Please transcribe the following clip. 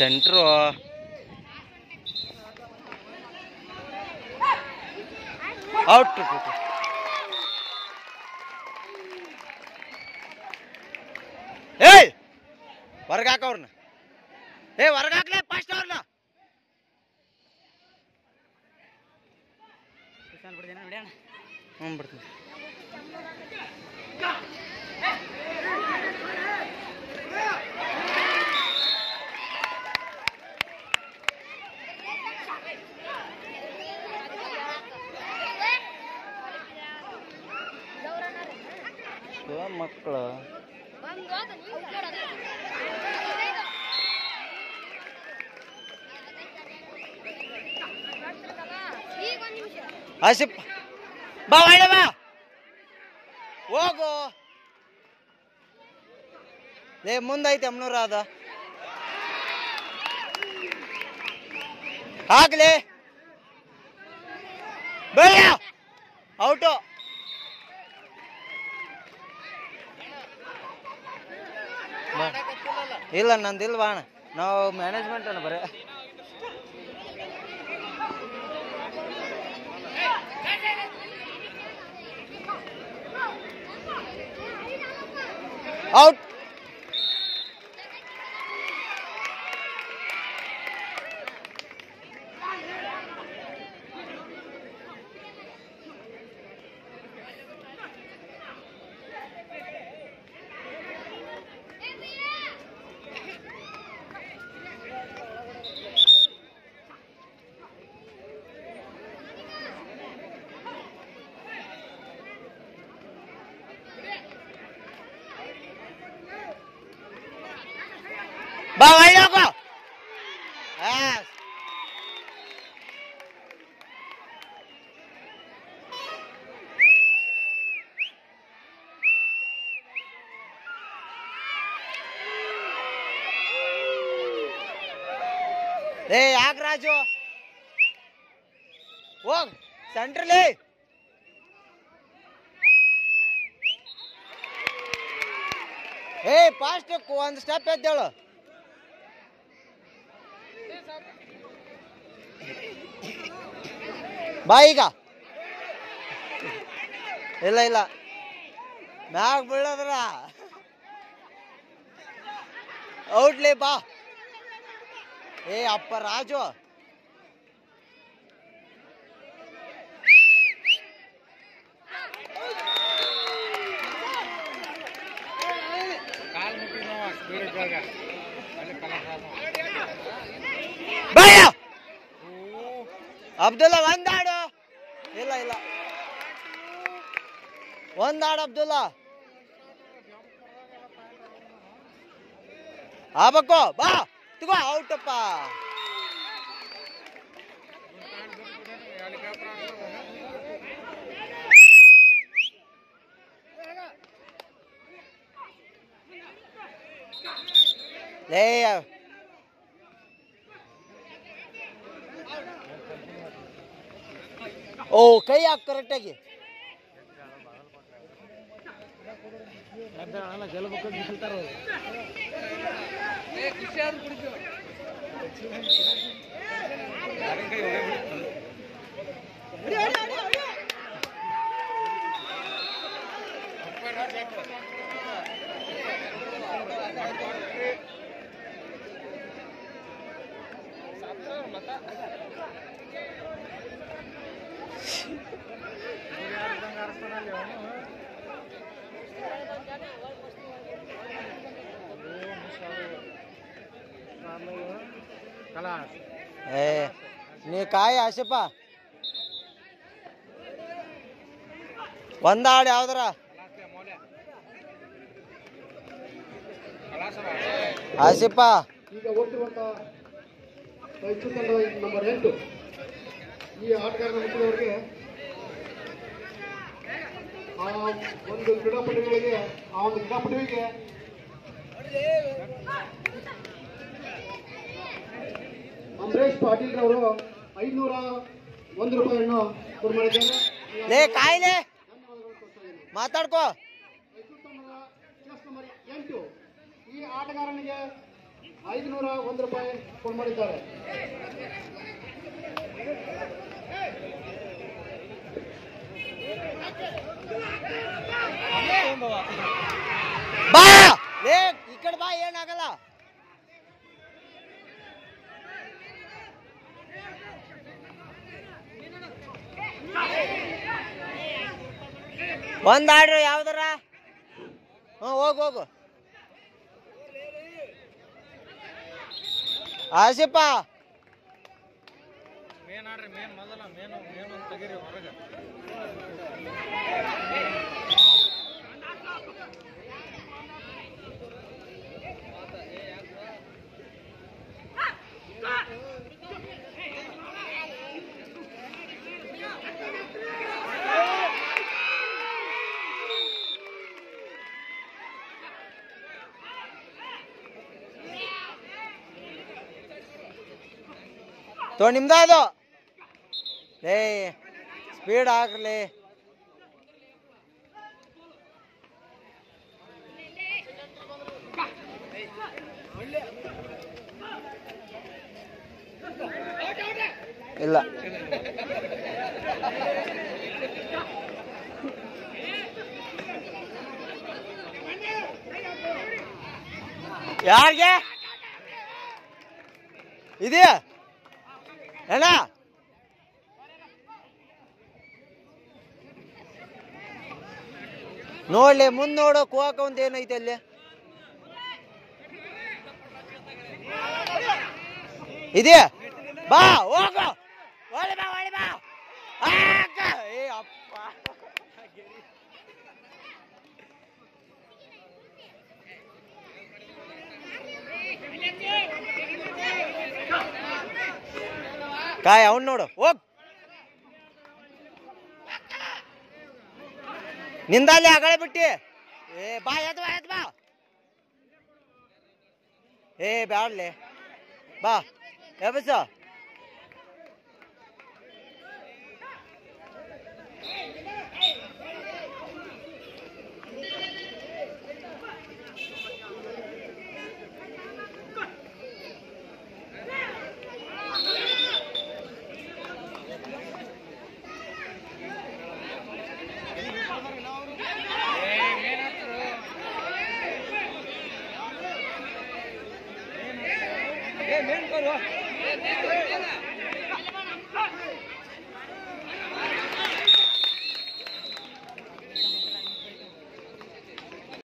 Centre out ಏಯ್ ಹೊರಗೆ ಹಾಕವ್ರನ್ನ ಏ ಹೊರಗೆ ಹಾಕ್ಲೆ ಫಸ್ಟ್ ಅವ್ರನ್ನ ಹ್ಞೂ ಬಿಡ್ತೀನಿ ಮಕ್ಕಳು ಆಸಿಪ್ ಬಾ ಒಳ್ಳೆ ಬಾ ಹೋಗು ಲೇ ಮುಂದೈತೆ ಅಮ್ನೂರ ಅದ ಆಗ್ಲಿ ಬೇಡ ಔಟು ಇಲ್ಲ ನಂದಿಲ್ಲ ಬಾಣ ನಾವು ಮ್ಯಾನೇಜ್ಮೆಂಟ್ ಅನ್ನ ಬರೇ ಔಟ್ ಬಾ ಒಳ್ಳೆ ಹೋಗು Yes. ಏ ಯಾಕೆ ರಾಜು ಹೋಗ್ ಸೆಂಟ್ರಲ್ಲಿ ಏ ಫಾಸ್ಟ್ ಒಂದು ಸ್ಟೆಪ್ ಎದ್ದೇಳು ಬಾ ಈಗ ಇಲ್ಲ ಇಲ್ಲ ಮ್ಯಾಗ ಬೀಳದ್ರ ಔಟ್ಲಿ ಬಾ ಏ ಅಪ್ಪ ರಾಜು ಬಾಯ ಅಬ್ದುಲ್ಲಾ ಒಂದಾಡು ಇಲ್ಲ ಇಲ್ಲ ಒಂದಾಡು ಅಬ್ದುಲ್ಲಾ ಆಗ್ಬೇಕು ಬಾ ತಗೋ ಔಟಪ್ಪ ಲೇ ಓ ಕೈ ಹಾಕ್ ಕರೆಕ್ಟಾಗಿ ಏ ನೀ ಕಾಯಿ ಆಶಪ್ಪ ಒಂದ ಹಾಡು ಯಾವ್ದಾರ ಆಸಿಪ್ಪ ಈಗ ಓಡ್ತಿರುವಂತ ಮೈಸೂರು ತಂಡದ ನಂಬರ್ ಎಂಟು ಈ ಆಟಗಾರನ ಮುಟ್ಟಿದವರಿಗೆ ಆ ಒಂದು ಕ್ರೀಡಾಪಟುಗಳಿಗೆ ಆ ಒಂದು ಕ್ರೀಡಾಪಟುವಿಗೆ ಅಂಬರೀಶ್ ಪಾಟೀಲ್ ರವರು ಐನೂರ ಒಂದು ರೂಪಾಯಿಯನ್ನು ಕೊಡು ಮಾಡಿದ್ದಾರೆ ಲೇ ಕಾಯಿಲೆ ಧನ್ಯವಾದಗಳು ಕೊಡ್ತಾ ಇದ್ದೀನಿ ಮಾತಾಡ್ಕೋ ಮೈಸೂರು ತಂಡದ ಚೆಸ್ ನಂಬರ್ ಎಂಟು ಈ ಆಟಗಾರನಿಗೆ ಐದುನೂರ ಒಂದು ರೂಪಾಯಿ ಫೋನ್ ಮಾಡಿದ್ದಾರೆ ಬಾ ಲೇ ಈ ಕಡೆ ಬಾ ಏನಾಗಲ್ಲ ಒಂದ್ ಆಡ್ರಿ ಯಾವ್ದಾರ ಹ್ಞೂ ಹೋಗು ಹೋಗು ಆಸಿಪ್ಪ ಮೇನ್ ಆಡ್ರಿ ಮೇನ್ ಮೊದಲ ಮೇನು ಮೇನು ತೆಗೀರಿ ಹೊರಗೆ ತೋ ನಿಮ್ದ ಅದು ಲೇ ಸ್ಪೀಡ್ ಹಾಕ್ಲಿ ಇಲ್ಲ ಯಾರಿಗೆ ಇದೆಯಾ ಅಣ್ಣ ನೋಡ್ಲಿ ಮುಂದ್ ನೋಡೋ ಕುವಾಕ ಒಂದ್ ಏನೈತೆ ಅಲ್ಲಿ ಇದೆಯಾ ಬಾ ಹೋಗು ಒಳ್ಳೆ ಬಾ ಒಳ್ಳೆ ಬಾ ಆ, ಅಕ್ಕ. ಏ ಅಪ್ಪ ಕಾಯ್ ಅವನ್ ನೋಡು ಹೋಗ್ ನಿಂದಲ್ಲಿ ಅಗಳೆ ಬಿಟ್ಟಿ ಏ ಬಾ ಎದ್ ಬಾ ಎದ್ ಬಾ ಏ ಬ್ಯಾಡ್ಲೆ ಬಾ ಎಬಸ ಏ ಮೇನ್ ಕೊಡು